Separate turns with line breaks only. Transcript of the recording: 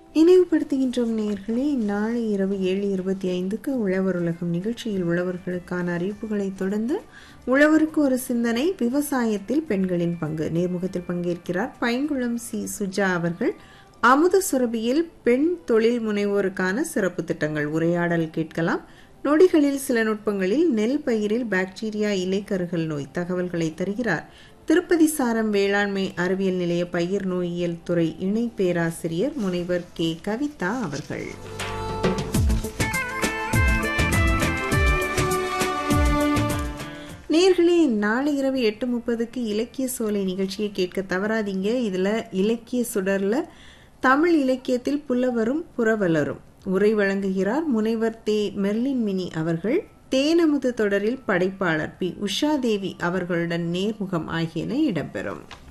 நினைவுபடுத்துகின்றோம் நேர்களே நாளை இரவு ஏழு இருபத்தி ஐந்துக்கு உழவர் உலகம் நிகழ்ச்சியில் உழவர்களுக்கான அறிவிப்புகளை தொடர்ந்து உழவருக்கு ஒரு சிந்தனை விவசாயத்தில் பெண்களின் பங்கு நேர்முகத்தில் பங்கேற்கிறார் பைங்குளம் சி சுஜா அவர்கள் அமுத சுரபியில் பெண் தொழில் முனைவோருக்கான சிறப்பு திட்டங்கள் உரையாடல் கேட்கலாம் நொடிகளில் சில நுட்பங்களில் நெல் பயிரில் பாக்டீரியா இலைக்கருகள் நோய் தகவல்களை தருகிறார் திருப்பதி சாரம் வேளாண்மை அறிவியல் நிலைய பயிர் நோயியல் துறை இணை பேராசிரியர் முனைவர் கே கவிதா அவர்கள் நேர்களே நாளை இரவு எட்டு முப்பதுக்கு இலக்கிய சோலை நிகழ்ச்சியை கேட்க தவறாதீங்க இதுல இலக்கிய சுடர்ல தமிழ் இலக்கியத்தில் புலவரும் புறவலரும் உரை வழங்குகிறார் முனைவர் தே மெர்லின் மினி அவர்கள் தேனமுது தொடரில் படைப்பாளர் பி உஷாதேவி அவர்களுடன் நேர்முகம் ஆகியன இடம்பெறும்